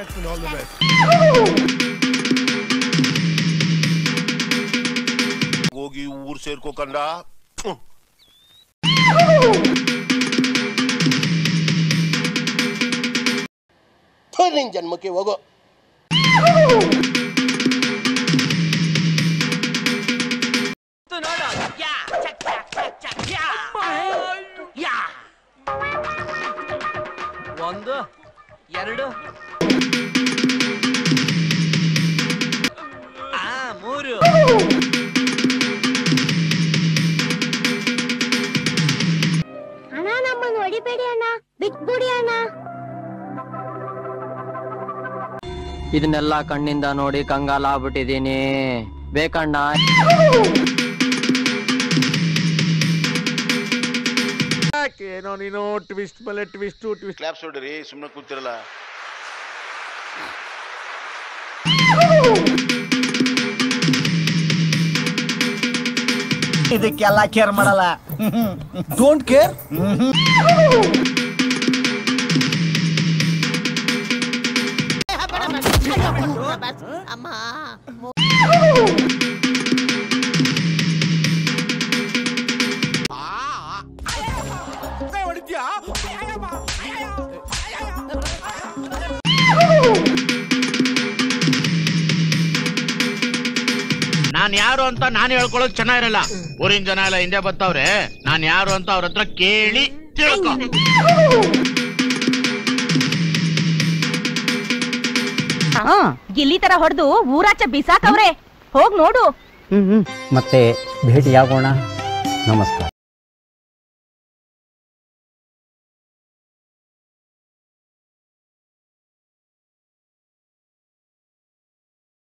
Congrats and all the best. ಹೋಗಿ ಊರ್ ಸೇರ್ಕೋಕಂಡ ನಿನ್ ಜನ್ಮಕ್ಕೆ ಹೋಗೋ ಒಂದು ಎರಡು ಆ ಮೂರು ಅಣ್ಣ ನಮ್ಮನ್ನು ಹೊಡಿಬೇಡಿ ಅಣ್ಣ ಬಿಟ್ಬಿಡಿ ಅಣ್ಣ ಇದನ್ನೆಲ್ಲ ಕಣ್ಣಿಂದ ನೋಡಿ ಕಂಗಾಲ ಆಗ್ಬಿಟ್ಟಿದೀನಿ ಬೇಕಣ್ಣ ಏನೋ ನೀನು ಟ್ವಿಸ್ಟ್ ಮೇಲೆ ಟ್ವಿಸ್ಟ್ ಟ್ವಿಸ್ಟ್ ಕ್ಲಾಪ್ಸ್ ಹೊಡ್ರಿ ಸುಮ್ಮನೆ ಕೂತಿರಲ್ಲ ಇದಕ್ಕೆಲ್ಲ ಕೇರ್ ಮಾಡಲ್ಲ ಡೋಂಟ್ ಕೇರ್ ನಾನ್ ಯಾರು ಅಂತ ನಾನು ಹೇಳ್ಕೊಳ್ಳೋದು ಚೆನ್ನಾಗಿರಲ್ಲ ಊರಿನ ಜನ ಎಲ್ಲ ಹಿಂದೆ ಬರ್ತಾವ್ರೆ ನಾನ್ ಯಾರು ಅಂತ ಅವ್ರ ಹತ್ರ ಕೇಳಿ ತಿಳ್ಕೊ ಗಿಲ್ಲಿ ತರ ಹೊಡೆದು ಊರಾಚೆ ಬಿಸಾಕವ್ರೆ ಹೋಗ್ ನೋಡು ಮತ್ತೆ ಭೇಟಿಯಾಗೋಣ ನಮಸ್ಕಾರ